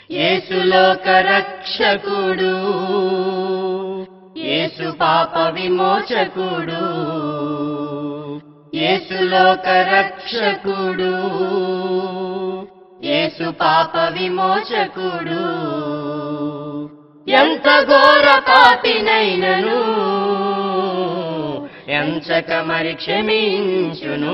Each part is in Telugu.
యేసులోక రక్షకుడు యేసు పాప విమోచకుడు యేసులోక రక్షకుడు యేసు పాప విమోచకుడు ఎంత ఘోర పాపినైనను ఎంచక మరి క్షమించును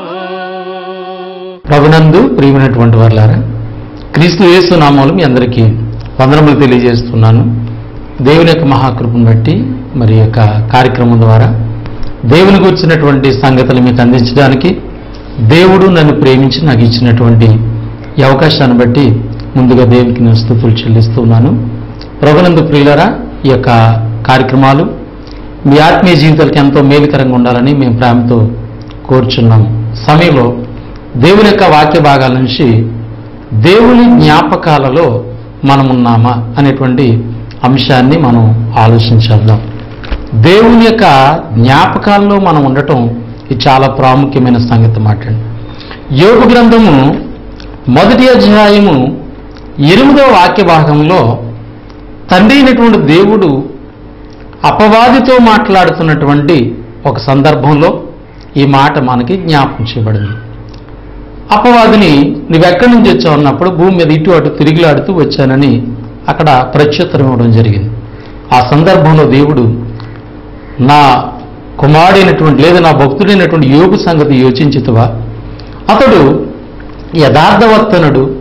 ప్రభునందు ప్రియమైనటువంటి వారులారా క్రీస్తు యేసు నామాలు మీ అందరికీ వందనములు తెలియజేస్తున్నాను దేవుని యొక్క మహాకృపను బట్టి మరి యొక్క కార్యక్రమం ద్వారా దేవుని గురించినటువంటి సంగతులు మీకు అందించడానికి దేవుడు నన్ను ప్రేమించి నాకు ఇచ్చినటువంటి ఈ అవకాశాన్ని బట్టి ముందుగా దేవునికి నేను స్థుతులు చెల్లిస్తున్నాను ప్రభునందు ప్రియులరా ఈ యొక్క కార్యక్రమాలు మీ ఆత్మీయ జీవితాలకు ఎంతో మేలుకరంగా ఉండాలని మేము ప్రేమతో కోరుచున్నాం సమయంలో దేవుని యొక్క వాక్య భాగాల నుంచి దేవుని జ్ఞాపకాలలో మనమున్నామా అనేటువంటి అంశాన్ని మనం ఆలోచించేద్దాం దేవుని యొక్క జ్ఞాపకాల్లో మనం ఉండటం ఇది చాలా ప్రాముఖ్యమైన సంగతి మాట్లాడి యోగ గ్రంథము మొదటి అధ్యాయము ఎనిమిదవ వాక్య భాగంలో తండ్రి అయినటువంటి దేవుడు అపవాదితో మాట్లాడుతున్నటువంటి ఒక సందర్భంలో ఈ మాట మనకి జ్ఞాపకం చేయబడింది అపవాదిని నువ్వెక్కడి నుంచి వచ్చావు అన్నప్పుడు భూమి మీద ఇటు అటు తిరిగిలాడుతూ వచ్చానని అక్కడ ప్రత్యుత్తరం ఇవ్వడం జరిగింది ఆ సందర్భంలో దేవుడు నా కుమారుడైనటువంటి లేదా నా భక్తుడైనటువంటి యోగు సంగతి యోచించుతువా అతడు యథార్థవర్తనుడు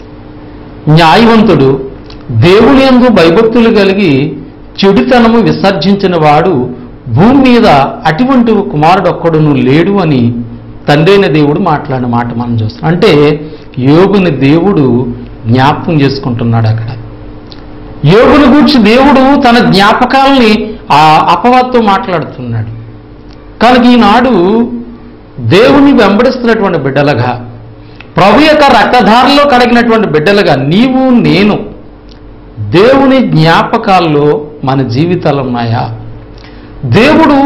న్యాయవంతుడు దేవుని యందు భయభక్తులు కలిగి చెడుతనము విసర్జించిన వాడు భూమి మీద అటువంటి కుమారుడు ఒక్కడును లేడు అని తండ్రైన దేవుడు మాట్లాడిన మాట మనం చూస్తాం అంటే యోగుని దేవుడు జ్ఞాపకం చేసుకుంటున్నాడు అక్కడ యోగుని గురించి దేవుడు తన జ్ఞాపకాలని ఆ అపవాదతో మాట్లాడుతున్నాడు కనుక ఈనాడు దేవుని వెంబడిస్తున్నటువంటి బిడ్డలుగా ప్రభు యొక్క రక్తధారలో కడిగినటువంటి బిడ్డలుగా నీవు నేను దేవుని జ్ఞాపకాల్లో మన జీవితాలు ఉన్నాయా దేవుడు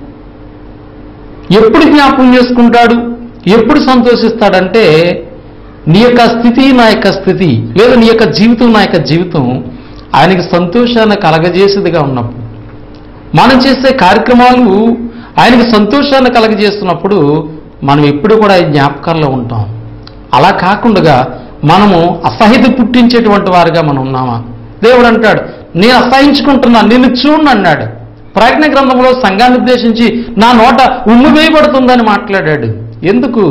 ఎప్పుడు జ్ఞాపకం చేసుకుంటాడు ఎప్పుడు సంతోషిస్తాడంటే నీ యొక్క స్థితి నా యొక్క స్థితి లేదా నీ యొక్క జీవితం నా యొక్క జీవితం ఆయనకి సంతోషాన్ని కలగజేసేదిగా ఉన్నప్పుడు మనం చేసే కార్యక్రమాలు ఆయనకి సంతోషాన్ని కలగజేస్తున్నప్పుడు మనం ఎప్పుడు కూడా ఈ జ్ఞాపకాల్లో ఉంటాం అలా కాకుండా మనము అసహిత పుట్టించేటువంటి వారిగా మనం ఉన్నామా దేవుడు అంటాడు నేను అసహించుకుంటున్నాను నిన్ను చూడండి అన్నాడు ప్రజ్ఞ గ్రంథంలో సంఘాన్ని ఉద్దేశించి నా నోట ఉమ్ము వేయబడుతుందని మాట్లాడాడు ఎందుకు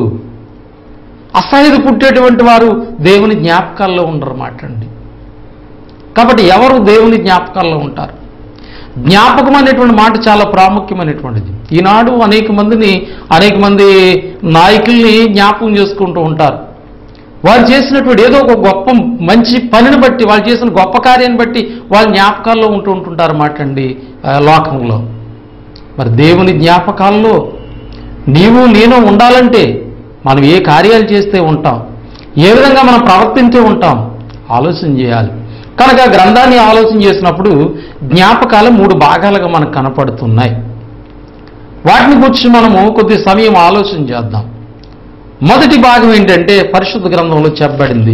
అసహిత పుట్టేటువంటి వారు దేవుని జ్ఞాపకాల్లో ఉండరు మాటండి కాబట్టి ఎవరు దేవుని జ్ఞాపకాల్లో ఉంటారు జ్ఞాపకం అనేటువంటి మాట చాలా ప్రాముఖ్యమైనటువంటిది ఈనాడు అనేక మందిని అనేక మంది నాయకుల్ని జ్ఞాపకం చేసుకుంటూ ఉంటారు వారు చేసినటువంటి ఏదో ఒక గొప్ప మంచి పనిని బట్టి వాళ్ళు చేసిన గొప్ప కార్యాన్ని బట్టి వాళ్ళ జ్ఞాపకాల్లో ఉంటూ ఉంటుంటారు మాటండి ఆ, లోకంలో మరి దేవుని జ్ఞాపకాల్లో నీవు నేను ఉండాలంటే మనం ఏ కార్యాలు చేస్తే ఉంటాం ఏ విధంగా మనం ప్రవర్తించే ఉంటాం ఆలోచన చేయాలి కనుక గ్రంథాన్ని ఆలోచన చేసినప్పుడు జ్ఞాపకాలు మూడు భాగాలుగా మనకు కనపడుతున్నాయి వాటిని గురించి మనము కొద్ది సమయం ఆలోచన చేద్దాం మొదటి భాగం ఏంటంటే పరిశుద్ధ గ్రంథంలో చెప్పబడింది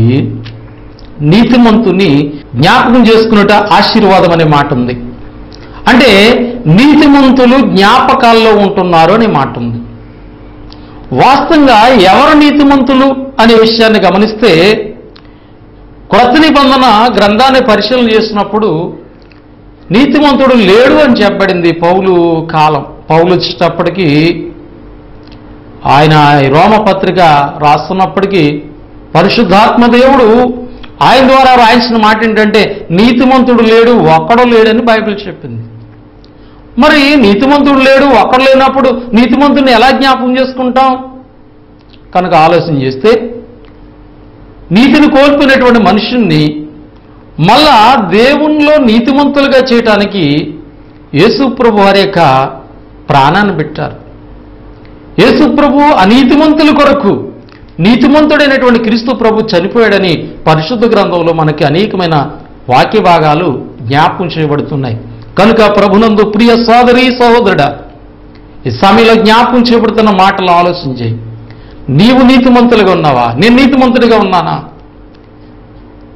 నీతిమంతుని జ్ఞాపకం చేసుకున్నట ఆశీర్వాదం అనే మాట ఉంది అంటే నీతిమంతులు జ్ఞాపకాల్లో ఉంటున్నారు అనే మాట ఉంది వాస్తవంగా ఎవరు నీతిమంతులు అనే విషయాన్ని గమనిస్తే క్రొత్త నిబంధన గ్రంథాన్ని పరిశీలన చేసినప్పుడు నీతిమంతుడు లేడు అని చెప్పబడింది పౌలు కాలం పౌలు వచ్చేటప్పటికి ఆయన ఈ రోమపత్రిక రాస్తున్నప్పటికీ పరిశుద్ధాత్మ దేవుడు ఆయన ద్వారా రాయించిన మాట ఏంటంటే నీతిమంతుడు లేడు ఒక్కడు లేడని బైబిల్ చెప్పింది మరి నీతిమంతుడు లేడు ఒక్కడు లేనప్పుడు నీతిమంతుడిని ఎలా జ్ఞాపకం చేసుకుంటాం కనుక ఆలోచన చేస్తే నీతిని కోల్పోయినటువంటి మనుషుణ్ణి మళ్ళా దేవునిలో నీతిమంతులుగా చేయటానికి యేసుప్రభు వారి యొక్క ప్రాణాన్ని పెట్టారు యేసుప్రభు అనీతిమంతుల కొరకు నీతిమంతుడైనటువంటి క్రీస్తు ప్రభు చనిపోయాడని పరిశుద్ధ గ్రంథంలో మనకి అనేకమైన వాక్య భాగాలు జ్ఞాపకం చేయబడుతున్నాయి కనుక ప్రభునందు ప్రియ సోదరి సహోదరుడా ఈ సమయంలో జ్ఞాపకం చేయబడుతున్న మాటలు ఆలోచన చేయి నీవు నీతిమంతులుగా ఉన్నావా నేను నీతిమంతుడిగా ఉన్నానా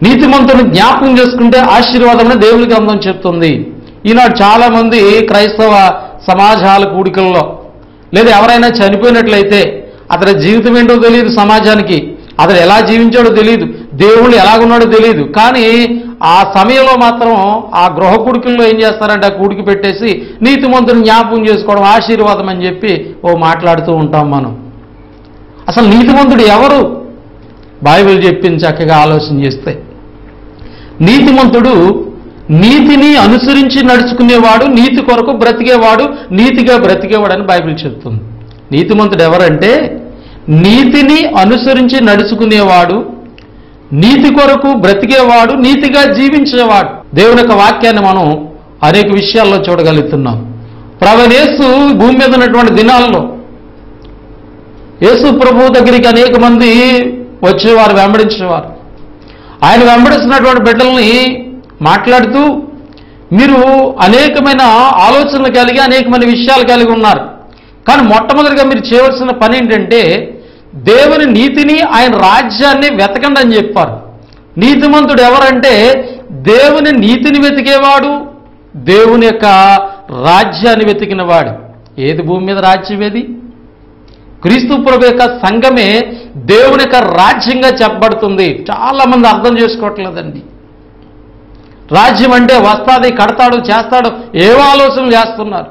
నీతిమంతుని జ్ఞాపకం చేసుకుంటే ఆశీర్వాదం అని దేవుని గ్రంథం చెప్తుంది ఈనాడు చాలా మంది క్రైస్తవ సమాజాల కూడికల్లో లేదా ఎవరైనా చనిపోయినట్లయితే అతని జీవితం ఏంటో తెలియదు సమాజానికి అతను ఎలా జీవించాడో తెలియదు దేవుళ్ళు ఎలాగున్నాడో తెలియదు కానీ ఆ సమయంలో మాత్రం ఆ గృహ కుడికల్లో ఏం చేస్తారంటే ఆ కూడికి పెట్టేసి నీతిమంతుని జ్ఞాపకం చేసుకోవడం ఆశీర్వాదం అని చెప్పి ఓ మాట్లాడుతూ ఉంటాం మనం అసలు నీతిమంతుడు ఎవరు బైబిల్ చెప్పింది చక్కగా ఆలోచన చేస్తే నీతిమంతుడు నీతిని అనుసరించి నడుచుకునేవాడు నీతి కొరకు బ్రతికేవాడు నీతిగా బ్రతికేవాడని బైబిల్ చెప్తుంది నీతిమంతుడు ఎవరంటే నీతిని అనుసరించి నడుచుకునేవాడు నీతి కొరకు బ్రతికేవాడు నీతిగా జీవించేవాడు దేవుని యొక్క వాక్యాన్ని మనం అనేక విషయాల్లో చూడగలుగుతున్నాం ప్రవణేసు భూమి మీద ఉన్నటువంటి దినాల్లో యేసు ప్రభు దగ్గరికి అనేక మంది వచ్చేవారు వెంబడించేవారు ఆయన వెంబడిస్తున్నటువంటి బిడ్డల్ని మాట్లాడుతూ మీరు అనేకమైన ఆలోచనలు కలిగి అనేకమైన విషయాలు కలిగి ఉన్నారు కానీ మొట్టమొదటిగా మీరు చేయవలసిన పని ఏంటంటే దేవుని నీతిని ఆయన రాజ్యాన్ని వెతకండి అని చెప్పారు నీతిమంతుడు ఎవరంటే దేవుని నీతిని వెతికేవాడు దేవుని యొక్క రాజ్యాన్ని వెతికినవాడు ఏది భూమి మీద రాజ్యం ఏది క్రీస్తు ప్రభు యొక్క సంఘమే దేవుని యొక్క రాజ్యంగా చెప్పబడుతుంది చాలా మంది అర్థం చేసుకోవట్లేదండి రాజ్యం అంటే వస్తాది కడతాడు చేస్తాడు ఏవో ఆలోచనలు చేస్తున్నారు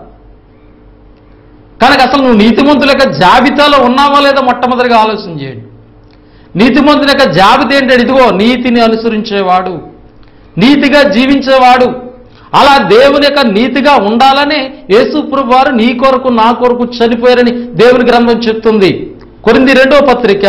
కనుక అసలు నువ్వు నీతిమంతుల యొక్క జాబితాలో ఉన్నావా లేదా మొట్టమొదటిగా ఆలోచన చేయండి నీతిమంతుల యొక్క జాబితా ఏంటంటే ఇదిగో నీతిని అనుసరించేవాడు నీతిగా జీవించేవాడు అలా దేవుని యొక్క నీతిగా ఉండాలని యేసుప్రభు వారు నీ కొరకు నా కొరకు చనిపోయారని దేవుని గ్రంథం చెప్తుంది కొరింది రెండో పత్రిక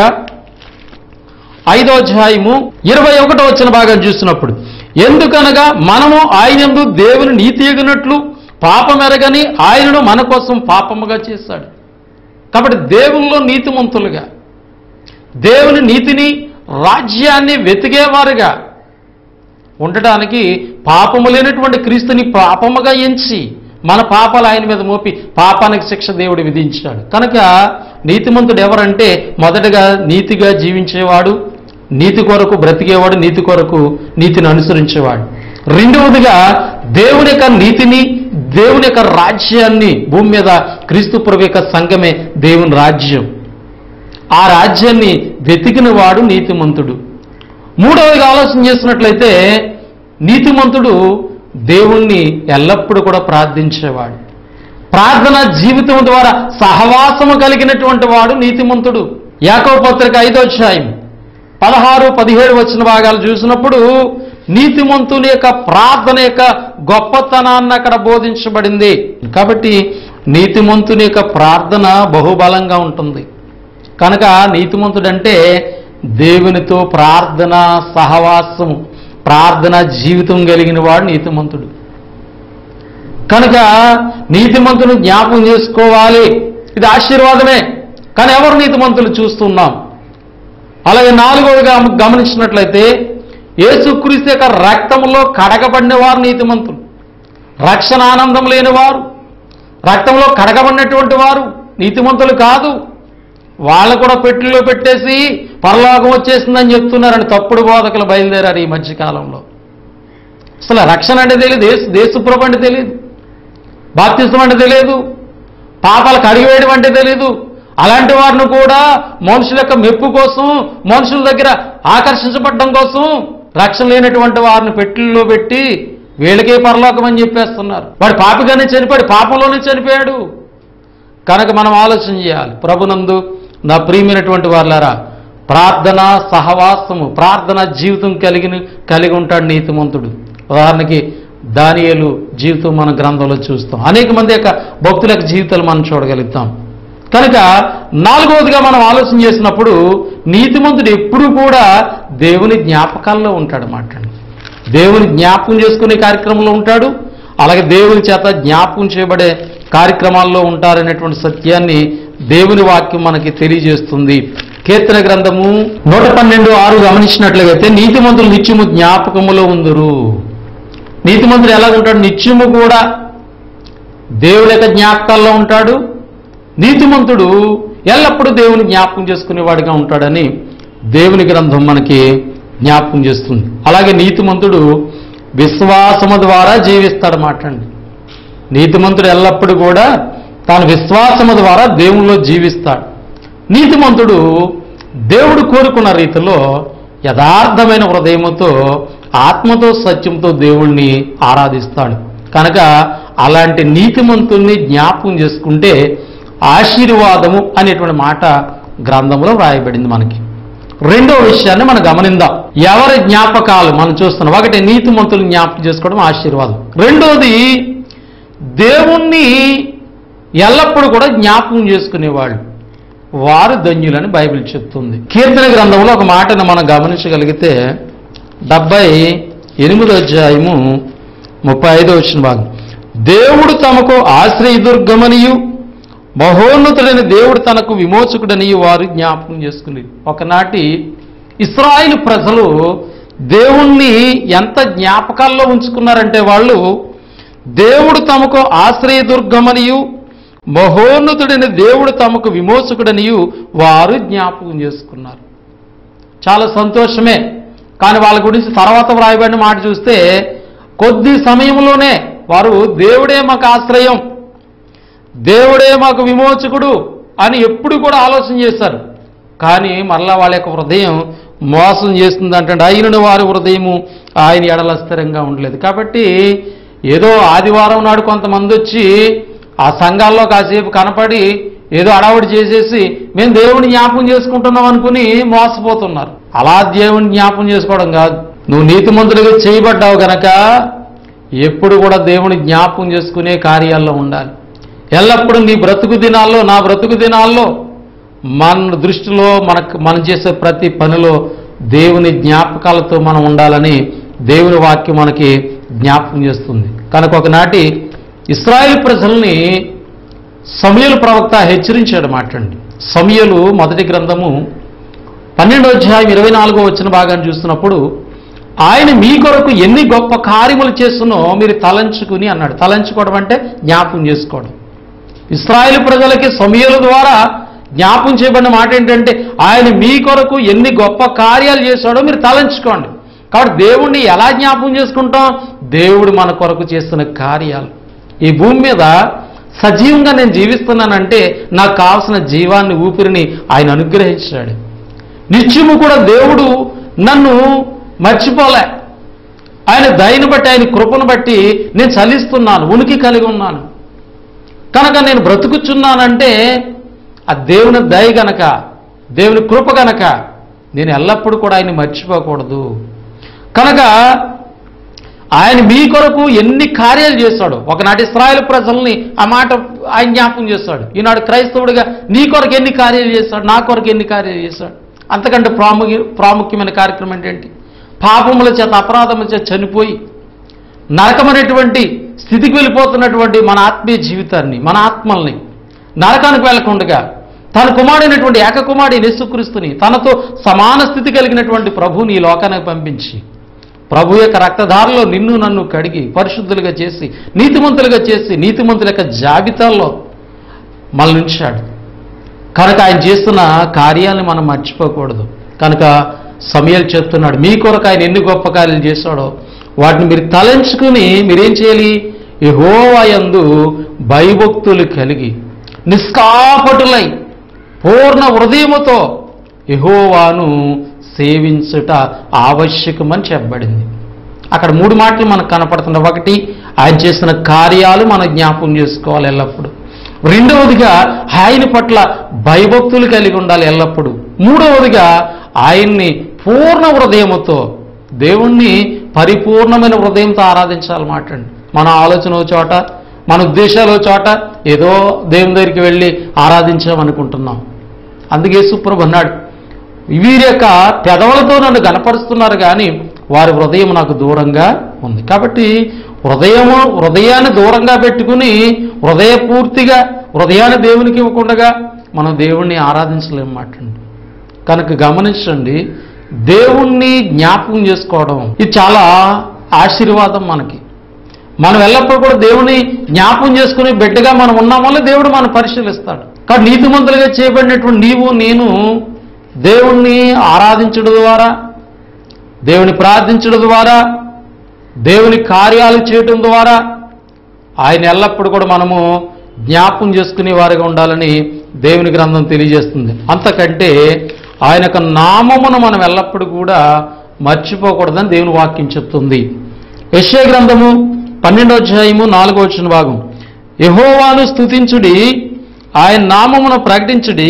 ఐదో అధ్యాయము ఇరవై ఒకటో వచ్చిన భాగం చూసినప్పుడు ఎందుకనగా మనము ఆయనందు దేవుని నీతి ఎగినట్లు పాపం ఎరగని ఆయనను మన కోసం పాపముగా చేశాడు కాబట్టి దేవుల్లో నీతిమంతులుగా దేవుని నీతిని రాజ్యాన్ని వెతికేవారుగా ఉండటానికి పాపము లేనటువంటి క్రీస్తుని పాపముగా ఎంచి మన పాపాలు ఆయన మీద మోపి పాపానికి శిక్ష దేవుడు విధించాడు కనుక నీతిమంతుడు ఎవరంటే మొదటగా నీతిగా జీవించేవాడు నీతి కొరకు బ్రతికేవాడు నీతి కొరకు నీతిని అనుసరించేవాడు రెండవదిగా దేవుని యొక్క నీతిని దేవుని యొక్క రాజ్యాన్ని భూమి మీద క్రీస్తు ప్రభు యొక్క సంఘమే దేవుని రాజ్యం ఆ రాజ్యాన్ని వెతికిన వాడు నీతిమంతుడు మూడవదిగా ఆలోచన చేసినట్లయితే నీతిమంతుడు దేవుణ్ణి ఎల్లప్పుడూ కూడా ప్రార్థించేవాడు ప్రార్థన జీవితం ద్వారా సహవాసము కలిగినటువంటి వాడు నీతిమంతుడు యాకవ పత్రిక ఐదో అధ్యాయం పదహారు పదిహేడు వచ్చిన భాగాలు చూసినప్పుడు నీతిమంతుని యొక్క ప్రార్థన యొక్క గొప్పతనాన్ని అక్కడ బోధించబడింది కాబట్టి నీతిమంతుని యొక్క ప్రార్థన బహుబలంగా ఉంటుంది కనుక నీతిమంతుడంటే దేవునితో ప్రార్థన సహవాసము ప్రార్థన జీవితం కలిగిన వాడు నీతిమంతుడు కనుక నీతిమంతుని జ్ఞాపకం చేసుకోవాలి ఇది ఆశీర్వాదమే కానీ ఎవరు నీతిమంతులు చూస్తున్నాం అలాగే నాలుగవదిగా గమనించినట్లయితే యేసుక్రీస్తు యొక్క రక్తంలో కడగబడిన వారు నీతిమంతులు రక్షణ ఆనందం లేని వారు రక్తంలో కడగబడినటువంటి వారు నీతిమంతులు కాదు వాళ్ళు కూడా పెట్టిలో పెట్టేసి పరలోకం వచ్చేసిందని చెప్తున్నారని తప్పుడు బోధకులు బయలుదేరారు ఈ మధ్యకాలంలో అసలు రక్షణ అంటే తెలియదు దేశ దేశప్రభు అంటే తెలియదు బాప్తిసం అంటే తెలియదు పాపాలు కడిగివేయడం అంటే తెలియదు అలాంటి వారిని కూడా మనుషుల యొక్క మెప్పు కోసం మనుషుల దగ్గర ఆకర్షించబడడం కోసం రక్షణ లేనటువంటి వారిని పెట్టిల్లో పెట్టి వీళ్ళకే పరలోకం అని చెప్పేస్తున్నారు వాడు పాపిగానే చనిపోయాడు పాపంలోనే చనిపోయాడు కనుక మనం ఆలోచన చేయాలి ప్రభునందు నా ప్రియమైనటువంటి వాళ్ళారా ప్రార్థన సహవాసము ప్రార్థన జీవితం కలిగిన కలిగి ఉంటాడు నీతిమంతుడు ఉదాహరణకి దానియేలు జీవితం మన గ్రంథంలో చూస్తాం అనేక మంది యొక్క భక్తుల యొక్క జీవితాలు మనం చూడగలుగుతాం కనుక నాలుగవదిగా మనం ఆలోచన చేసినప్పుడు నీతిమంతుడు ఎప్పుడూ కూడా దేవుని జ్ఞాపకాల్లో ఉంటాడు మాట దేవుని జ్ఞాపకం చేసుకునే కార్యక్రమంలో ఉంటాడు అలాగే దేవుని చేత జ్ఞాపకం చేయబడే కార్యక్రమాల్లో ఉంటారనేటువంటి సత్యాన్ని దేవుని వాక్యం మనకి తెలియజేస్తుంది కీర్తన గ్రంథము నూట పన్నెండు ఆరు గమనించినట్లయితే నీతిమంతులు నిత్యము జ్ఞాపకములో ఉందరు నీతిమంతుడు ఎలా ఉంటాడు నిత్యము కూడా దేవుని యొక్క జ్ఞాపకాల్లో ఉంటాడు నీతిమంతుడు ఎల్లప్పుడూ దేవుని జ్ఞాపకం చేసుకునేవాడిగా ఉంటాడని దేవుని గ్రంథం మనకి జ్ఞాపకం చేస్తుంది అలాగే నీతిమంతుడు విశ్వాసము ద్వారా జీవిస్తాడన్నమాట అండి నీతిమంతుడు ఎల్లప్పుడూ కూడా తాను విశ్వాసము ద్వారా దేవునిలో జీవిస్తాడు నీతిమంతుడు దేవుడు కోరుకున్న రీతిలో యథార్థమైన హృదయముతో ఆత్మతో సత్యంతో దేవుణ్ణి ఆరాధిస్తాడు కనుక అలాంటి నీతిమంతుల్ని జ్ఞాపకం చేసుకుంటే ఆశీర్వాదము అనేటువంటి మాట గ్రంథంలో వ్రాయబడింది మనకి రెండో విషయాన్ని మనం గమనిందాం ఎవరి జ్ఞాపకాలు మనం చూస్తున్నాం ఒకటి నీతిమంతులు జ్ఞాపకం చేసుకోవడం ఆశీర్వాదం రెండోది దేవుణ్ణి ఎల్లప్పుడూ కూడా జ్ఞాపకం చేసుకునేవాళ్ళు వారు ధన్యులని బైబిల్ చెప్తుంది కీర్తన గ్రంథంలో ఒక మాటను మనం గమనించగలిగితే డెబ్బై ఎనిమిదో అధ్యాయము ముప్పై ఐదో వచ్చిన భాగం దేవుడు తమకు ఆశ్రయదుర్గమనియు మహోన్నతుడైన దేవుడు తనకు విమోచకుడని వారు జ్ఞాపకం చేసుకుని ఒకనాటి ఇస్రాయిల్ ప్రజలు దేవుణ్ణి ఎంత జ్ఞాపకాల్లో ఉంచుకున్నారంటే వాళ్ళు దేవుడు తమకు ఆశ్రయదుర్గమనియు మహోన్నతుడైన దేవుడు తమకు విమోచకుడనియు వారు జ్ఞాపకం చేసుకున్నారు చాలా సంతోషమే కానీ వాళ్ళ గురించి తర్వాత వ్రాయబడిన మాట చూస్తే కొద్ది సమయంలోనే వారు దేవుడే మాకు ఆశ్రయం దేవుడే మాకు విమోచకుడు అని ఎప్పుడు కూడా ఆలోచన చేశారు కానీ మరలా వాళ్ళ యొక్క హృదయం మోసం చేస్తుంది అంటే అయినను వారి హృదయము ఆయన ఎడల స్థిరంగా ఉండలేదు కాబట్టి ఏదో ఆదివారం నాడు కొంతమంది వచ్చి ఆ సంఘాల్లో కాసేపు కనపడి ఏదో అడవుడి చేసేసి మేము దేవుని జ్ఞాపకం చేసుకుంటున్నాం అనుకుని మోసపోతున్నారు అలా దేవుని జ్ఞాపకం చేసుకోవడం కాదు నువ్వు నీతిమంతుడిగా చేయబడ్డావు గనక ఎప్పుడు కూడా దేవుని జ్ఞాపకం చేసుకునే కార్యాల్లో ఉండాలి ఎల్లప్పుడూ నీ బ్రతుకు దినాల్లో నా బ్రతుకు దినాల్లో మన దృష్టిలో మనకు మనం చేసే ప్రతి పనిలో దేవుని జ్ఞాపకాలతో మనం ఉండాలని దేవుని వాక్యం మనకి జ్ఞాపకం చేస్తుంది కనుక ఒకనాటి ఇస్రాయేల్ ప్రజల్ని సమయలు ప్రవక్త హెచ్చరించాడు మాటండి సమయలు మొదటి గ్రంథము పన్నెండో అధ్యాయం ఇరవై నాలుగో వచ్చిన భాగాన్ని చూస్తున్నప్పుడు ఆయన మీ కొరకు ఎన్ని గొప్ప కార్యములు చేస్తున్నో మీరు తలంచుకుని అన్నాడు తలంచుకోవడం అంటే జ్ఞాపకం చేసుకోవడం ఇస్రాయేల్ ప్రజలకి సమయల ద్వారా జ్ఞాపం చేయబడిన మాట ఏంటంటే ఆయన మీ కొరకు ఎన్ని గొప్ప కార్యాలు చేశాడో మీరు తలంచుకోండి కాబట్టి దేవుణ్ణి ఎలా జ్ఞాపకం చేసుకుంటాం దేవుడు మన కొరకు చేస్తున్న కార్యాలు ఈ భూమి మీద సజీవంగా నేను జీవిస్తున్నానంటే నాకు కావాల్సిన జీవాన్ని ఊపిరిని ఆయన అనుగ్రహించాడు నిత్యము కూడా దేవుడు నన్ను మర్చిపోలే ఆయన దయను బట్టి ఆయన కృపను బట్టి నేను చలిస్తున్నాను ఉనికి కలిగి ఉన్నాను కనుక నేను బ్రతుకుచున్నానంటే ఆ దేవుని దయ గనక దేవుని కృప గనక నేను ఎల్లప్పుడూ కూడా ఆయన్ని మర్చిపోకూడదు కనుక ఆయన మీ కొరకు ఎన్ని కార్యాలు చేశాడు ఒకనాటి ఇస్రాయేల్ ప్రజల్ని ఆ మాట ఆయన జ్ఞాపకం చేస్తాడు ఈనాడు క్రైస్తవుడిగా నీ కొరకు ఎన్ని కార్యాలు చేస్తాడు నా కొరకు ఎన్ని కార్యాలు చేశాడు అంతకంటే ప్రాముఖ్య ప్రాముఖ్యమైన కార్యక్రమం ఏంటంటే పాపముల చేత అపరాధముల చేత చనిపోయి నరకమైనటువంటి స్థితికి వెళ్ళిపోతున్నటువంటి మన ఆత్మీయ జీవితాన్ని మన ఆత్మల్ని నరకానికి వెళ్ళకుండగా తన కుమారుడైనటువంటి ఏకకుమారుడి యేసుక్రీస్తుని తనతో సమాన స్థితి కలిగినటువంటి ప్రభువుని ఈ లోకానికి పంపించి ప్రభు యొక్క రక్తధారలో నిన్ను నన్ను కడిగి పరిశుద్ధులుగా చేసి నీతిమంతులుగా చేసి నీతిమంతుల యొక్క జాబితాల్లో మనల్ని ఉంచాడు కనుక ఆయన చేస్తున్న కార్యాలను మనం మర్చిపోకూడదు కనుక సమయాలు చెప్తున్నాడు మీ కొరకు ఆయన ఎన్ని గొప్ప కార్యాలు చేశాడో వాటిని మీరు తలంచుకుని మీరేం చేయాలి యెహోవాయందు భయభక్తులు కలిగి నిష్కాపటులై పూర్ణ హృదయముతో యెహోవాను సేవించుట ఆవశ్యకమని చెప్పబడింది అక్కడ మూడు మాటలు మనకు కనపడుతున్నాయి ఒకటి ఆయన చేసిన కార్యాలు మనం జ్ఞాపకం చేసుకోవాలి ఎల్లప్పుడూ రెండవదిగా ఆయన పట్ల భయభక్తులు కలిగి ఉండాలి ఎల్లప్పుడూ మూడవదిగా ఆయన్ని పూర్ణ హృదయముతో దేవుణ్ణి పరిపూర్ణమైన హృదయంతో ఆరాధించాలన్నమాట అండి మన ఆలోచన ఓ చోట మన ఉద్దేశాలు ఓ చోట ఏదో దేవుని దగ్గరికి వెళ్ళి ఆరాధించామనుకుంటున్నాం అందుకే సుప్రభు అన్నాడు వీరి యొక్క పెదవులతో నన్ను గనపరుస్తున్నారు కానీ వారి హృదయం నాకు దూరంగా ఉంది కాబట్టి హృదయము హృదయాన్ని దూరంగా పెట్టుకుని హృదయపూర్తిగా హృదయాన్ని దేవునికి ఇవ్వకుండా మనం దేవుణ్ణి ఆరాధించలేమన్నమాట కనుక గమనించండి దేవుణ్ణి జ్ఞాపకం చేసుకోవడం ఇది చాలా ఆశీర్వాదం మనకి మనం ఎల్లప్పుడూ కూడా దేవుని జ్ఞాపకం చేసుకుని బిడ్డగా మనం ఉన్నాం వల్ల దేవుడు మనం పరిశీలిస్తాడు కాబట్టి నీతిమంతులుగా చేయబడినటువంటి నీవు నేను దేవుణ్ణి ఆరాధించడం ద్వారా దేవుని ప్రార్థించడం ద్వారా దేవుని కార్యాలు చేయటం ద్వారా ఆయన ఎల్లప్పుడూ కూడా మనము జ్ఞాపం చేసుకునే వారిగా ఉండాలని దేవుని గ్రంథం తెలియజేస్తుంది అంతకంటే ఆయన యొక్క నామమును మనం ఎల్లప్పుడూ కూడా మర్చిపోకూడదని దేవుని వాక్యం చెప్తుంది యశ్య గ్రంథము పన్నెండో అధ్యాయము నాలుగో వచ్చిన భాగం యహోవాను స్తుతించుడి ఆయన నామమును ప్రకటించుడి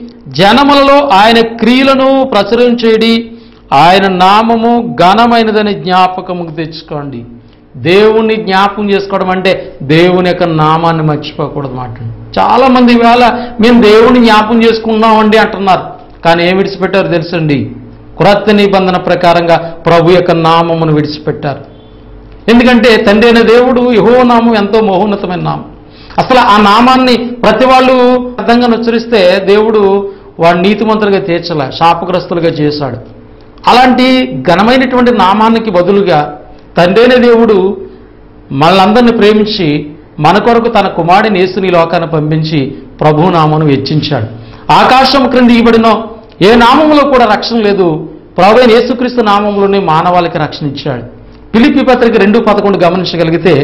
జనములలో ఆయన క్రియలను ప్రచురించేడి ఆయన నామము ఘనమైనదని జ్ఞాపకముకు తెచ్చుకోండి దేవుణ్ణి జ్ఞాపకం చేసుకోవడం అంటే దేవుని యొక్క నామాన్ని మర్చిపోకూడదు మాట చాలా మంది ఇవాళ మేము దేవుని జ్ఞాపకం చేసుకున్నామండి అంటున్నారు కానీ ఏం విడిచిపెట్టారు తెలుసండి క్రొత్త నిబంధన ప్రకారంగా ప్రభు యొక్క నామమును విడిచిపెట్టారు ఎందుకంటే తండ్రి అయిన దేవుడు యహో నామం ఎంతో మహోన్నతమైన నామం అసలు ఆ నామాన్ని ప్రతి వాళ్ళు అర్థంగా ఉచ్చరిస్తే దేవుడు వాడు నీతిమంతులుగా తీర్చలే శాపగ్రస్తులుగా చేశాడు అలాంటి ఘనమైనటువంటి నామానికి బదులుగా తండ్రి అయిన దేవుడు మనలందరినీ ప్రేమించి మన కొరకు తన కుమారుడిని యేసుని ఈ లోకాన్ని పంపించి ప్రభు నామను వెచ్చించాడు ఆకాశం క్రింద ఇవ్వబడిన ఏ నామంలో కూడా రక్షణ లేదు ప్రభు అయిన యేసుక్రీస్తు నామంలోనే మానవాళికి రక్షణ ఇచ్చాడు పిలిపి పత్రిక రెండు పదకొండు గమనించగలిగితే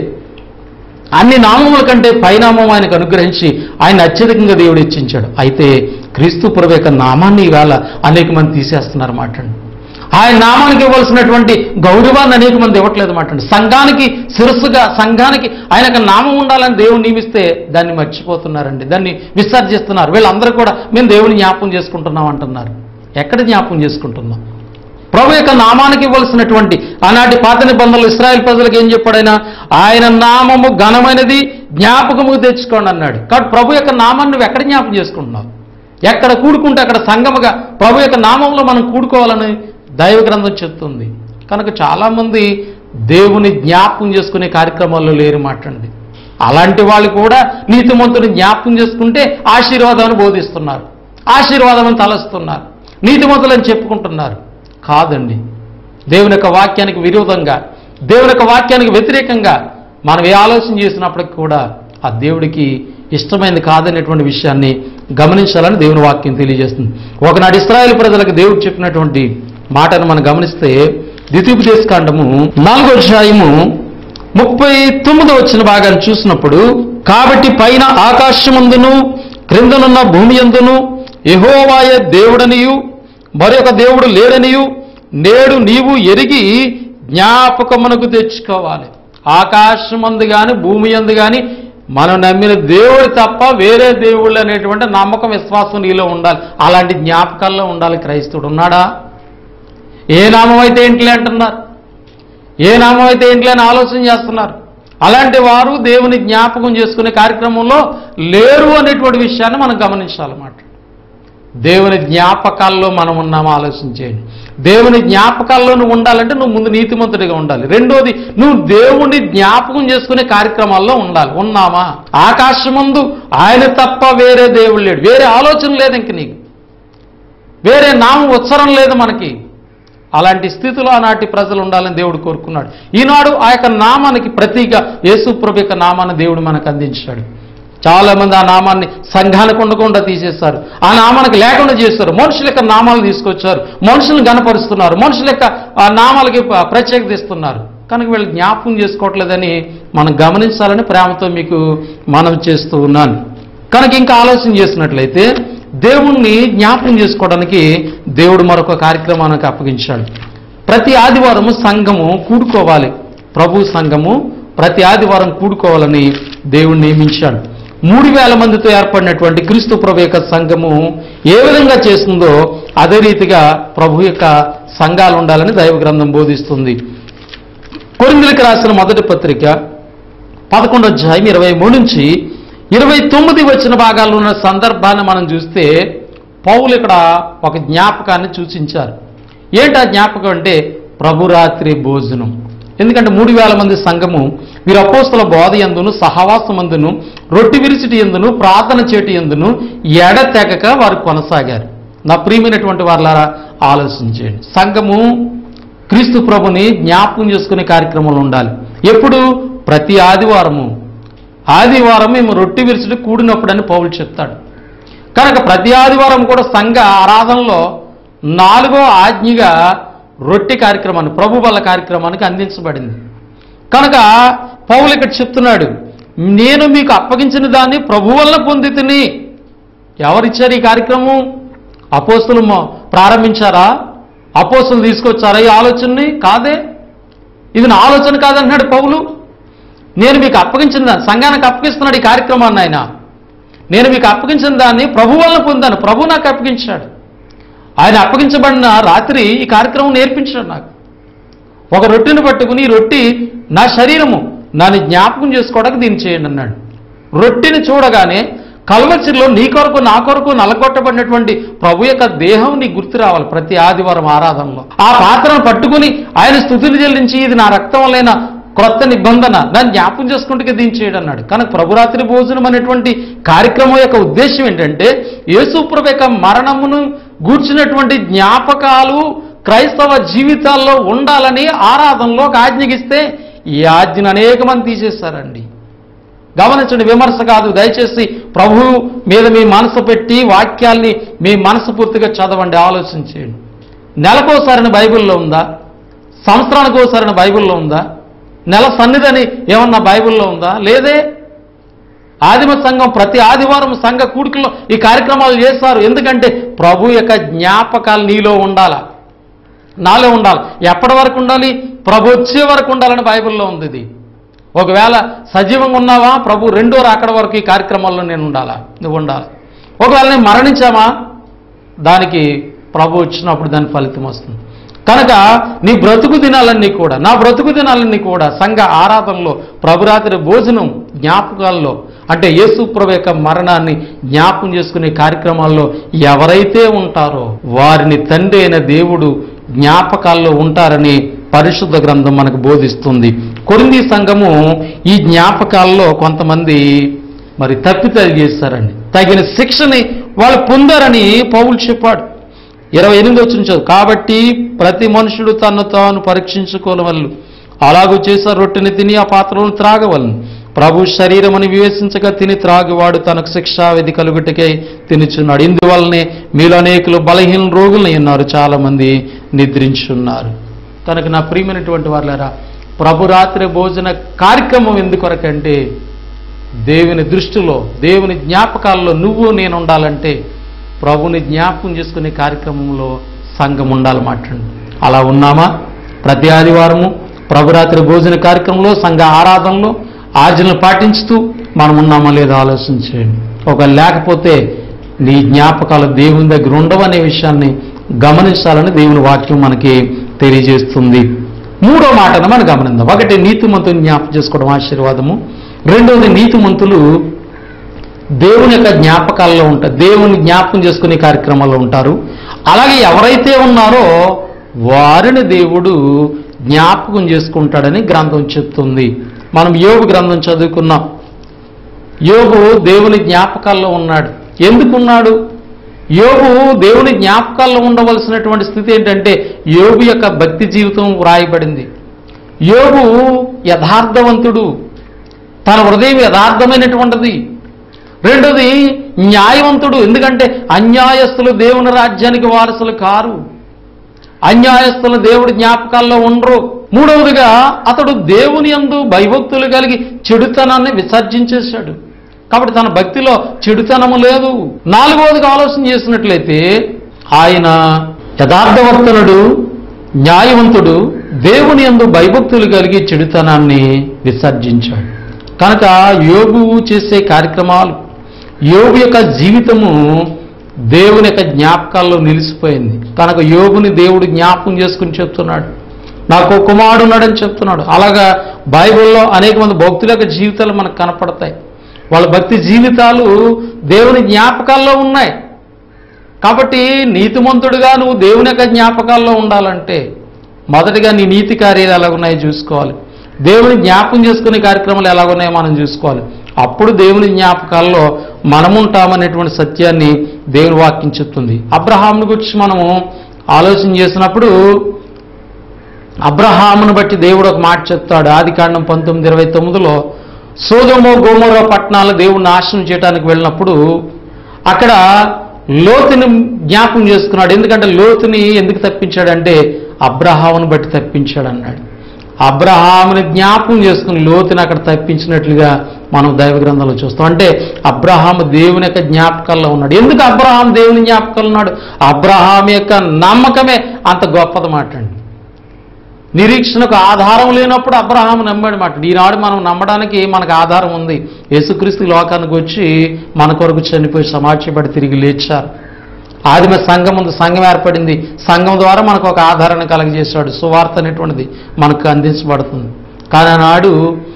అన్ని నామముల కంటే పైనామం ఆయనకు అనుగ్రహించి ఆయన అత్యధికంగా దేవుడు ఇచ్చించాడు అయితే క్రీస్తు ప్రభు యొక్క నామాన్ని ఇవాళ అనేక మంది తీసేస్తున్నారు మాట్లాడండి ఆయన నామానికి ఇవ్వాల్సినటువంటి గౌరవాన్ని అనేక మంది ఇవ్వట్లేదు మాట్లాడండి సంఘానికి శిరస్సుగా సంఘానికి ఆయన యొక్క నామం ఉండాలని దేవుడు నియమిస్తే దాన్ని మర్చిపోతున్నారండి దాన్ని విసర్జిస్తున్నారు వీళ్ళందరూ కూడా మేము దేవుని జ్ఞాపకం చేసుకుంటున్నాం అంటున్నారు ఎక్కడ జ్ఞాపకం చేసుకుంటున్నాం ప్రభు యొక్క నామానికి ఇవ్వాల్సినటువంటి ఆనాటి పాత నిబంధనలు ఇస్రాయల్ ప్రజలకు ఏం చెప్పాడైనా ఆయన నామము ఘనమైనది జ్ఞాపకము తెచ్చుకోండి అన్నాడు కాబట్టి ప్రభు యొక్క నామాన్ని నువ్వు ఎక్కడ జ్ఞాపకం చేసుకుంటున్నావు ఎక్కడ కూడుకుంటే అక్కడ సంగముగా ప్రభు యొక్క నామంలో మనం కూడుకోవాలని దైవ గ్రంథం చెప్తుంది కనుక చాలామంది దేవుని జ్ఞాపకం చేసుకునే కార్యక్రమాల్లో లేరు మాట్లాడండి అలాంటి వాళ్ళు కూడా నీతిమంతుని జ్ఞాపకం చేసుకుంటే ఆశీర్వాదాన్ని బోధిస్తున్నారు ఆశీర్వాదం అని తలస్తున్నారు నీతిమంతులని చెప్పుకుంటున్నారు కాదండి దేవుని యొక్క వాక్యానికి విరోధంగా దేవుని యొక్క వాక్యానికి వ్యతిరేకంగా మనం ఏ ఆలోచన చేసినప్పటికి కూడా ఆ దేవుడికి ఇష్టమైనది కాదనేటువంటి విషయాన్ని గమనించాలని దేవుని వాక్యం తెలియజేస్తుంది ఒకనాడు ఇస్రాయేల్ ప్రజలకు దేవుడు చెప్పినటువంటి మాటను మనం గమనిస్తే ద్వితీయోపదేశకాండము నాలుగో అధ్యాయము ముప్పై తొమ్మిది వచ్చిన భాగాన్ని చూసినప్పుడు కాబట్టి పైన ఆకాశమందును క్రిందనున్న భూమి ఎందును యెహోవాయే దేవుడనియు మరొక దేవుడు లేడనియు నేడు నీవు ఎరిగి జ్ఞాపకమునకు తెచ్చుకోవాలి ఆకాశమందు గాని భూమి అందు గాని మనం నమ్మిన దేవుడు తప్ప వేరే దేవుళ్ళు అనేటువంటి నమ్మకం విశ్వాసం నీలో ఉండాలి అలాంటి జ్ఞాపకాల్లో ఉండాలి క్రైస్తవుడు ఉన్నాడా ఏ నామం అయితే ఏంటిలే అంటున్నారు ఏ నామం అయితే ఏంటిలే అని ఆలోచన చేస్తున్నారు అలాంటి వారు దేవుని జ్ఞాపకం చేసుకునే కార్యక్రమంలో లేరు అనేటువంటి విషయాన్ని మనం గమనించాలన్నమాట దేవుని జ్ఞాపకాల్లో మనం ఉన్నామో ఆలోచన చేయండి దేవుని జ్ఞాపకాల్లో నువ్వు ఉండాలంటే నువ్వు ముందు నీతిమంతుడిగా ఉండాలి రెండోది నువ్వు దేవుణ్ణి జ్ఞాపకం చేసుకునే కార్యక్రమాల్లో ఉండాలి ఉన్నామా ఆకాశముందు ఆయన తప్ప వేరే దేవుడు లేడు వేరే ఆలోచన లేదు ఇంక నీకు వేరే నామం ఉత్సరం లేదు మనకి అలాంటి స్థితిలో ఆనాటి ప్రజలు ఉండాలని దేవుడు కోరుకున్నాడు ఈనాడు ఆ యొక్క నామానికి ప్రతీక యేసు ప్రభు యొక్క నామాన్ని దేవుడు మనకు అందించాడు చాలా మంది ఆ నామాన్ని సంఘానికి ఉండకుండా తీసేస్తారు ఆ నామానికి లేకుండా చేస్తారు మనుషుల యొక్క నామాలు తీసుకొచ్చారు మనుషులను గనపరుస్తున్నారు మనుషుల యొక్క ఆ నామాలకి ప- ప్రత్యేకత ఇస్తున్నారు కనుక వీళ్ళు జ్ఞాపకం చేసుకోవట్లేదని మనం గమనించాలని ప్రేమతో మీకు మనం చేస్తూ ఉన్నాను కనుక ఇంకా ఆలోచన చేసినట్లయితే దేవుణ్ణి జ్ఞాపకం చేసుకోవడానికి దేవుడు మరొక కార్యక్రమానికి అప్పగించాడు ప్రతి ఆదివారము సంఘము కూడుకోవాలి ప్రభు సంఘము ప్రతి ఆదివారం కూడుకోవాలని దేవుడు నియమించాడు మూడు వేల మందితో ఏర్పడినటువంటి క్రీస్తు ప్రభు యొక్క సంఘము ఏ విధంగా చేస్తుందో అదే రీతిగా ప్రభు యొక్క సంఘాలు ఉండాలని దైవ గ్రంథం బోధిస్తుంది కొరిందులకు రాసిన మొదటి పత్రిక పదకొండు అధ్యాయం ఇరవై మూడు నుంచి ఇరవై తొమ్మిది వచ్చిన భాగాల్లో ఉన్న సందర్భాన్ని మనం చూస్తే పౌలు ఇక్కడ ఒక జ్ఞాపకాన్ని సూచించారు ఏంటి ఆ జ్ఞాపకం అంటే ప్రభురాత్రి భోజనం ఎందుకంటే మూడు వేల మంది సంఘము వీరు అపోస్తుల బోధ ఎందును సహవాసమందును రొట్టి విరిచిటి ఎందును ప్రార్థన చేటి ఎందును ఎడతెగక వారు కొనసాగారు నా ప్రియమైనటువంటి వారులారా ఆలోచించేయండి సంఘము క్రీస్తు ప్రభుని జ్ఞాపకం చేసుకునే కార్యక్రమంలో ఉండాలి ఎప్పుడు ప్రతి ఆదివారము ఆదివారం మేము రొట్టి విరుచుడు కూడినప్పుడని పౌలు చెప్తాడు కనుక ప్రతి ఆదివారం కూడా సంఘ ఆరాధనలో నాలుగో ఆజ్ఞగా రొట్టె కార్యక్రమాన్ని ప్రభు బల కార్యక్రమానికి అందించబడింది కనుక పౌలు ఇక్కడ చెప్తున్నాడు నేను మీకు అప్పగించిన దాన్ని ప్రభు వల్ల పొంది తిని ఎవరిచ్చారు ఈ కార్యక్రమం అపోస్తులు మొ- ప్రారంభించారా అపోస్తులు తీసుకొచ్చారా ఈ ఆలోచనని కాదే ఇది నా ఆలోచన కాదంటున్నాడు పౌలు నేను మీకు అప్పగించిన దాన్ని సంఘానికి అప్పగిస్తున్నాడు ఈ కార్యక్రమాన్ని ఆయన నేను మీకు అప్పగించిన దాన్ని ప్రభు వల్ల పొందాను ప్రభు నాకు అప్పగించాడు ఆయన అప్పగించబడిన రాత్రి ఈ కార్యక్రమం నేర్పించాడు నాకు ఒక రొట్టెని పట్టుకుని ఈ రొట్టి నా శరీరము నన్ను జ్ఞాపకం చేసుకోవడానికి దీన్ని చేయండి అన్నాడు రొట్టెని చూడగానే కల్వచిలో నీ కొరకు నా కొరకు నలగొట్టబడినటువంటి ప్రభు యొక్క దేహం నీ గుర్తు రావాలి ప్రతి ఆదివారం ఆరాధనలో ఆ పాత్రను పట్టుకుని ఆయన స్థుతులు చెల్లించి ఇది నా రక్తం వల్లైన క్రొత్త నిబంధన దాన్ని జ్ఞాపకం చేసుకుంటే దీన్ని చేయడం అన్నాడు కనుక ప్రభురాత్రి భోజనం అనేటువంటి కార్యక్రమం యొక్క ఉద్దేశం ఏంటంటే యేసుప్రభు యొక్క మరణమును గూర్చినటువంటి జ్ఞాపకాలు క్రైస్తవ జీవితాల్లో ఉండాలని ఆరాధనలో ఒక ఆజ్ఞగిస్తే ఈ ఆజ్ఞను అనేక మంది తీసేశారండి గమనించండి విమర్శ కాదు దయచేసి ప్రభు మీద మీ మనసు పెట్టి వాక్యాల్ని మీ మనసు పూర్తిగా చదవండి ఆలోచించేయండి నెలకోసారిని బైబిల్లో ఉందా సంవత్సరానికి ఒకసారిని బైబిల్లో ఉందా నెల సన్నిధని ఏమన్నా బైబిల్లో ఉందా లేదే ఆదిమ సంఘం ప్రతి ఆదివారం సంఘ కూడికలో ఈ కార్యక్రమాలు చేస్తారు ఎందుకంటే ప్రభు యొక్క జ్ఞాపకాలు నీలో ఉండాలా నాలో ఉండాలి ఎప్పటి వరకు ఉండాలి ప్రభు వచ్చే వరకు ఉండాలని బైబిల్లో ఉంది ఇది ఒకవేళ సజీవంగా ఉన్నావా ప్రభు రెండో రాకడ వరకు ఈ కార్యక్రమాల్లో నేను ఉండాలా నువ్వు ఉండాలి ఒకవేళ నేను మరణించామా దానికి ప్రభు వచ్చినప్పుడు దాని ఫలితం వస్తుంది కనుక నీ బ్రతుకు దినాలన్నీ కూడా నా బ్రతుకు దినాలన్నీ కూడా సంఘ ఆరాధనలో ప్రభురాత్రి భోజనం జ్ఞాపకాల్లో అంటే యేసు ప్రభు యొక్క మరణాన్ని జ్ఞాపకం చేసుకునే కార్యక్రమాల్లో ఎవరైతే ఉంటారో వారిని తండ్రి అయిన దేవుడు జ్ఞాపకాల్లో ఉంటారని పరిశుద్ధ గ్రంథం మనకు బోధిస్తుంది కొరింది సంఘము ఈ జ్ఞాపకాల్లో కొంతమంది మరి తప్పిదాలు చేస్తారండి తగిన శిక్షని వాళ్ళు పొందారని పౌలు చెప్పాడు ఇరవై ఎనిమిది వచ్చిన చదువు కాబట్టి ప్రతి మనుషుడు తన్ను తాను పరీక్షించుకోవలవల్లు అలాగూ చేసే రొట్టెని తిని ఆ పాత్రలను త్రాగవలను ప్రభు శరీరమని వివేచించగా తిని త్రాగివాడు తనకు శిక్షావిధి కలుగుటకై తినుచున్నాడు ఇందువల్లనే మీలో అనేకులు బలహీన రోగులు ఉన్నారు చాలా మంది నిద్రించున్నారు కనుక నా ప్రియమైనటువంటి వాళ్ళారా ప్రభు రాత్రి భోజన కార్యక్రమం ఎందుకొరకంటే దేవుని దృష్టిలో దేవుని జ్ఞాపకాల్లో నువ్వు నేను ఉండాలంటే ప్రభుని జ్ఞాపకం చేసుకునే కార్యక్రమంలో సంఘం ఉండాలి మాట్లాడు అలా ఉన్నామా ప్రతి ఆదివారము ప్రభురాత్రి భోజన కార్యక్రమంలో సంఘ ఆరాధనలో ఆర్జనలు పాటించుతూ మనం ఉన్నామా లేదో ఆలోచించేయండి ఒక లేకపోతే నీ జ్ఞాపకాలు దేవుని దగ్గర ఉండవనే విషయాన్ని గమనించాలని దేవుని వాక్యం మనకి తెలియజేస్తుంది మూడో మాటను మనం గమనిద్దాం ఒకటి నీతిమంతుని జ్ఞాపకం చేసుకోవడం ఆశీర్వాదము రెండవది నీతిమంతులు దేవుని యొక్క జ్ఞాపకాల్లో ఉంటారు దేవుని జ్ఞాపకం చేసుకునే కార్యక్రమాల్లో ఉంటారు అలాగే ఎవరైతే ఉన్నారో వారిని దేవుడు జ్ఞాపకం చేసుకుంటాడని గ్రంథం చెప్తుంది మనం యోగు గ్రంథం చదువుకున్నాం యోగు దేవుని జ్ఞాపకాల్లో ఉన్నాడు ఎందుకున్నాడు యోగు దేవుని జ్ఞాపకాల్లో ఉండవలసినటువంటి స్థితి ఏంటంటే యోగు యొక్క భక్తి జీవితం వ్రాయబడింది యోగు యథార్థవంతుడు తన హృదయం యథార్థమైనటువంటిది రెండోది న్యాయవంతుడు ఎందుకంటే అన్యాయస్తులు దేవుని రాజ్యానికి వారసులు కారు అన్యాయస్తులు దేవుడి జ్ఞాపకాల్లో ఉండరు మూడవదిగా అతడు దేవుని యందు భయభక్తులు కలిగి చెడుతనాన్ని విసర్జించేశాడు కాబట్టి తన భక్తిలో చెడుతనము లేదు నాలుగవదిగా ఆలోచన చేసినట్లయితే ఆయన యథార్థవర్తనుడు న్యాయవంతుడు దేవుని యందు భయభక్తులు కలిగి చెడుతనాన్ని విసర్జించాడు కనుక యోగు చేసే కార్యక్రమాలు యోగు యొక్క జీవితము దేవుని యొక్క జ్ఞాపకాల్లో నిలిచిపోయింది కనుక యోగుని దేవుడు జ్ఞాపకం చేసుకుని చెప్తున్నాడు నాకు ఒక కుమారుడు ఉన్నాడని చెప్తున్నాడు అలాగా బైబిల్లో అనేక మంది భక్తుల యొక్క జీవితాలు మనకు కనపడతాయి వాళ్ళ భక్తి జీవితాలు దేవుని జ్ఞాపకాల్లో ఉన్నాయి కాబట్టి నీతిమంతుడుగా నువ్వు దేవుని యొక్క జ్ఞాపకాల్లో ఉండాలంటే మొదటిగా నీ నీతి కార్యాలు ఎలా ఉన్నాయో చూసుకోవాలి దేవుని జ్ఞాపకం చేసుకునే కార్యక్రమాలు ఎలా ఉన్నాయో మనం చూసుకోవాలి అప్పుడు దేవుని జ్ఞాపకాల్లో మనముంటామనేటువంటి సత్యాన్ని దేవుని వాక్యం చెప్తుంది అబ్రహాముని గురించి మనము ఆలోచన చేసినప్పుడు అబ్రహామును బట్టి దేవుడు ఒక మాట చెప్తాడు ఆది కాండం పంతొమ్మిది ఇరవై తొమ్మిదిలో సోదమో గోమోర పట్టణాలు దేవుడు నాశనం చేయడానికి వెళ్ళినప్పుడు అక్కడ లోతుని జ్ఞాపకం చేసుకున్నాడు ఎందుకంటే లోతుని ఎందుకు తప్పించాడంటే అబ్రహామును బట్టి తప్పించాడు అన్నాడు అబ్రహాముని జ్ఞాపకం చేసుకుని లోతుని అక్కడ తప్పించినట్లుగా మనం దైవ గ్రంథంలో చూస్తాం అంటే అబ్రహాము దేవుని యొక్క జ్ఞాపకాల్లో ఉన్నాడు ఎందుకు అబ్రహాం దేవుని జ్ఞాపకాలు ఉన్నాడు అబ్రహాం యొక్క నమ్మకమే అంత గొప్పది మాట అండి నిరీక్షణకు ఆధారం లేనప్పుడు అబ్రహాం నమ్మాడు మాట ఈనాడు మనం నమ్మడానికి మనకు ఆధారం ఉంది యేసుక్రీస్తు ఈ లోకానికి వచ్చి మన కొరకు చనిపోయి సమాచారపడి తిరిగి లేచారు ఆదిమ సంఘం ఉంది సంఘం ఏర్పడింది సంఘం ద్వారా మనకు ఒక ఆధారాన్ని కలగజేశాడు సువార్త అనేటువంటిది మనకు అందించబడుతుంది కానీ ఆనాడు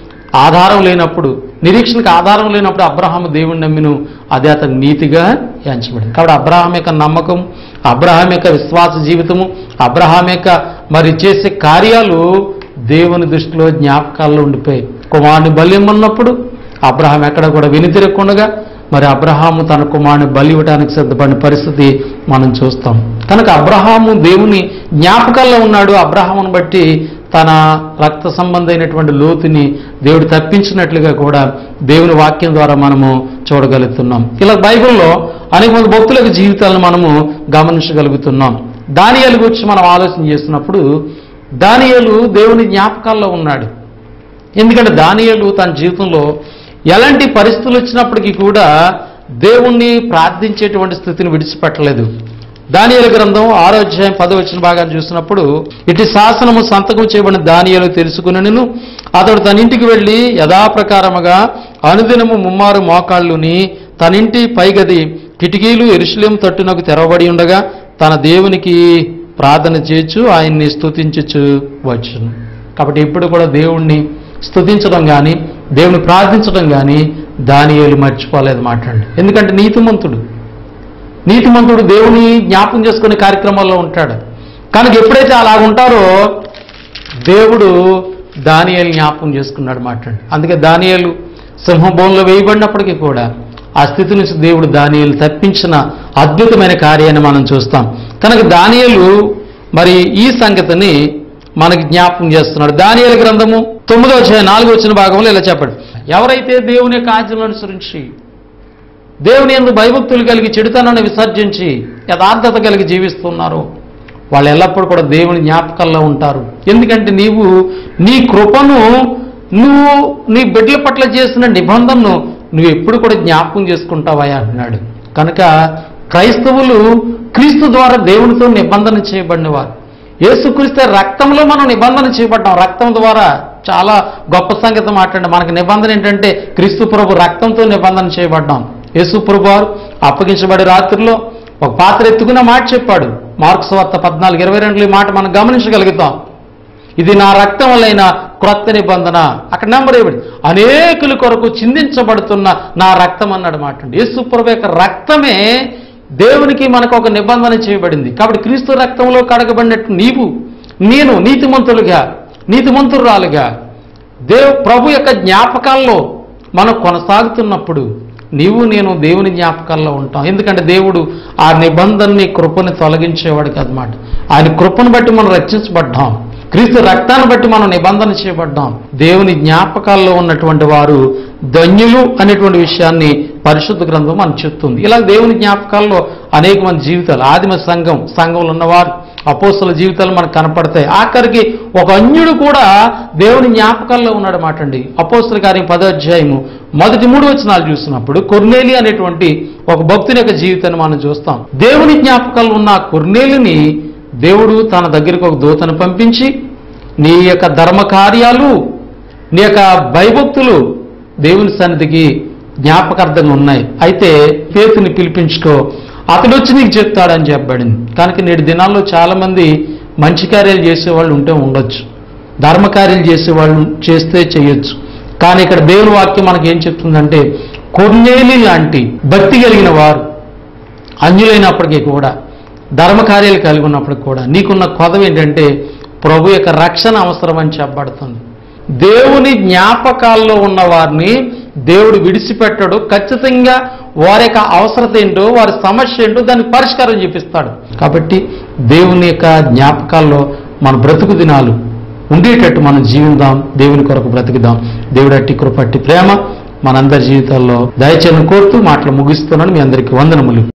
ఆధారం లేనప్పుడు నిరీక్షణకు ఆధారం లేనప్పుడు అబ్రహాం దేవుని నమ్మిను అదే అతని నీతిగా ఎంచబడింది కాబట్టి అబ్రహాం యొక్క నమ్మకం అబ్రహాం యొక్క విశ్వాస జీవితము అబ్రహాం యొక్క మరి చేసే కార్యాలు దేవుని దృష్టిలో జ్ఞాపకాల్లో ఉండిపోయాయి కుమారుని బల్యమన్నప్పుడు అబ్రహాం ఎక్కడ కూడా వెనుతిరగకుండా మరి అబ్రహాము తన కుమారుని బలి ఇవ్వడానికి సిద్ధపడిన పరిస్థితి మనం చూస్తాం కనుక అబ్రహాము దేవుని జ్ఞాపకాల్లో ఉన్నాడు అబ్రహామును బట్టి తన రక్త సంబంధమైనటువంటి లోతుని దేవుడు తప్పించినట్లుగా కూడా దేవుని వాక్యం ద్వారా మనము చూడగలుగుతున్నాం ఇలా బైబిల్లో అనేక మంది భక్తుల యొక్క జీవితాలను మనము గమనించగలుగుతున్నాం దానియాలు గురించి మనం ఆలోచన చేస్తున్నప్పుడు దానియాలు దేవుని జ్ఞాపకాల్లో ఉన్నాడు ఎందుకంటే దానియేలు తన జీవితంలో ఎలాంటి పరిస్థితులు వచ్చినప్పటికీ కూడా దేవుణ్ణి ప్రార్థించేటువంటి స్థితిని విడిచిపెట్టలేదు దానియేలు గ్రంథం ఆరో అధ్యాయం పదో వచ్చిన భాగాన్ని చూసినప్పుడు ఇటు శాసనము సంతకం చేయబడిన దానియేలు తెలుసుకునను అతడు తన ఇంటికి వెళ్ళి యథాప్రకారముగా అనుదినము ముమ్మారు మోకాళ్ళుని తన ఇంటి పైగది కిటికీలు ఎరుశలేం తట్టునకు తెరవబడి ఉండగా తన దేవునికి ప్రార్థన చేయొచ్చు ఆయన్ని స్తుతించచ్చు వచ్చును కాబట్టి ఇప్పుడు కూడా దేవుణ్ణి స్తుతించడం కానీ దేవుని ప్రార్థించడం కానీ దానియేలు మర్చిపోలేదు మాట్లాడండి ఎందుకంటే నీతిమంతుడు నీతిమంతుడు దేవుని జ్ఞాపకం చేసుకునే కార్యక్రమాల్లో ఉంటాడు కనుక ఎప్పుడైతే అలా ఉంటారో దేవుడు దానియేలు జ్ఞాపకం చేసుకున్నాడు మాట్లాడి అందుకే దానియేలు సింహభవనంలో వేయబడినప్పటికీ కూడా ఆ స్థితి నుంచి దేవుడు దానియేలు తప్పించిన అద్భుతమైన కార్యాన్ని మనం చూస్తాం కనుక దానియేలు మరి ఈ సంగతిని మనకి జ్ఞాపకం చేస్తున్నాడు దానియేలు గ్రంథము తొమ్మిదో అధ్యాయం నాలుగో వచ్చిన భాగంలో ఇలా చెప్పాడు ఎవరైతే దేవుని యొక్క ఆజ్ఞలను అనుసరించి దేవుని ఎందు భయభక్తులు కలిగి చెడుతనాన్ని విసర్జించి యథార్థత కలిగి జీవిస్తున్నారు వాళ్ళు ఎల్లప్పుడూ కూడా దేవుని జ్ఞాపకాల్లో ఉంటారు ఎందుకంటే నీవు నీ కృపను నువ్వు నీ బిడ్డల పట్ల చేసిన నిబంధనను నువ్వు ఎప్పుడు కూడా జ్ఞాపకం చేసుకుంటావా అంటున్నాడు కనుక క్రైస్తవులు క్రీస్తు ద్వారా దేవునితో నిబంధన చేయబడినవారు యేసుక్రీస్తు రక్తంలో మనం నిబంధన చేయబడ్డాం రక్తం ద్వారా చాలా గొప్ప సంగతి మాట్లాడి మనకి నిబంధన ఏంటంటే క్రీస్తు ప్రభు రక్తంతో నిబంధన చేయబడ్డాం యేసు ప్రభు వారు అప్పగించబడే రాత్రిలో ఒక పాత్ర ఎత్తుకున్న మాట చెప్పాడు మార్క్స్ వార్త పద్నాలుగు ఇరవై రెండులో ఈ మాట మనం గమనించగలుగుతాం ఇది నా రక్తం వలైన క్రొత్త నిబంధన అక్కడ నెంబర్ ఇవ్వండి అనేకుల కొరకు చిందించబడుతున్న నా రక్తం అన్నాడు మాట యేసు ప్రభు యొక్క రక్తమే దేవునికి మనకు ఒక నిబంధన చేయబడింది కాబట్టి క్రీస్తు రక్తంలో కడగబడినట్టు నీవు నేను నీతిమంతులుగా నీతిమంతురాలుగా దేవ్ ప్రభు యొక్క జ్ఞాపకాల్లో మనం కొనసాగుతున్నప్పుడు నీవు నేను దేవుని జ్ఞాపకాల్లో ఉంటాం ఎందుకంటే దేవుడు ఆ నిబంధనని కృపని తొలగించేవాడు కదన్నమాట ఆయన కృపను బట్టి మనం రక్షించబడ్డాం క్రీస్తు రక్తాన్ని బట్టి మనం నిబంధన చేయబడ్డాం దేవుని జ్ఞాపకాల్లో ఉన్నటువంటి వారు ధన్యులు అనేటువంటి విషయాన్ని పరిశుద్ధ గ్రంథం మనకు చెప్తుంది ఇలా దేవుని జ్ఞాపకాల్లో అనేక మంది జీవితాలు ఆదిమ సంఘం సంఘంలో ఉన్నవారు అపోస్తుల జీవితాలు మనకు కనపడతాయి ఆఖరికి ఒక అన్యుడు కూడా దేవుని జ్ఞాపకాల్లో ఉన్నాడు మాట అండి అపోస్తుల కార్యం పదో అధ్యాయము మొదటి మూడు వచనాలు చూసినప్పుడు కొర్నేలి అనేటువంటి ఒక భక్తుని యొక్క జీవితాన్ని మనం చూస్తాం దేవుని జ్ఞాపకాల్లో ఉన్న ఆ కొర్నేలిని దేవుడు తన దగ్గరికి ఒక దూతను పంపించి నీ యొక్క ధర్మ కార్యాలు నీ యొక్క భయభక్తులు దేవుని సన్నిధికి జ్ఞాపకార్థంగా ఉన్నాయి అయితే పేతుని పిలిపించుకో అతడు వచ్చి నీకు చెప్తాడని చెప్పబడింది కనుక నేటి దినాల్లో చాలా మంది మంచి కార్యాలు చేసేవాళ్ళు ఉంటే ఉండొచ్చు ధర్మకార్యాలు చేసేవాళ్ళు చేస్తే చేయొచ్చు కానీ ఇక్కడ దేవుని వాక్యం మనకి ఏం చెప్తుందంటే కొన్నేలి లాంటి భక్తి కలిగిన వారు అన్యులైనప్పటికీ కూడా ధర్మకార్యాలు కలిగి ఉన్నప్పటికీ కూడా నీకున్న కొదవ ఏంటంటే ప్రభు యొక్క రక్షణ అవసరం అని చెప్పబడుతుంది దేవుని జ్ఞాపకాల్లో ఉన్న వారిని దేవుడు విడిచిపెట్టడు ఖచ్చితంగా వారి యొక్క అవసరత ఏంటో వారి సమస్య ఏంటో దానికి పరిష్కారం చూపిస్తాడు కాబట్టి దేవుని యొక్క జ్ఞాపకాల్లో మన బ్రతుకు దినాలు ఉండేటట్టు మనం జీవిద్దాం దేవుని కొరకు బ్రతుకుదాం దేవుడు అట్టి కృపట్టి ప్రేమ మనందరి జీవితాల్లో దయచేయని కోరుతూ మాటలు ముగిస్తున్నాను మీ అందరికీ వందనములు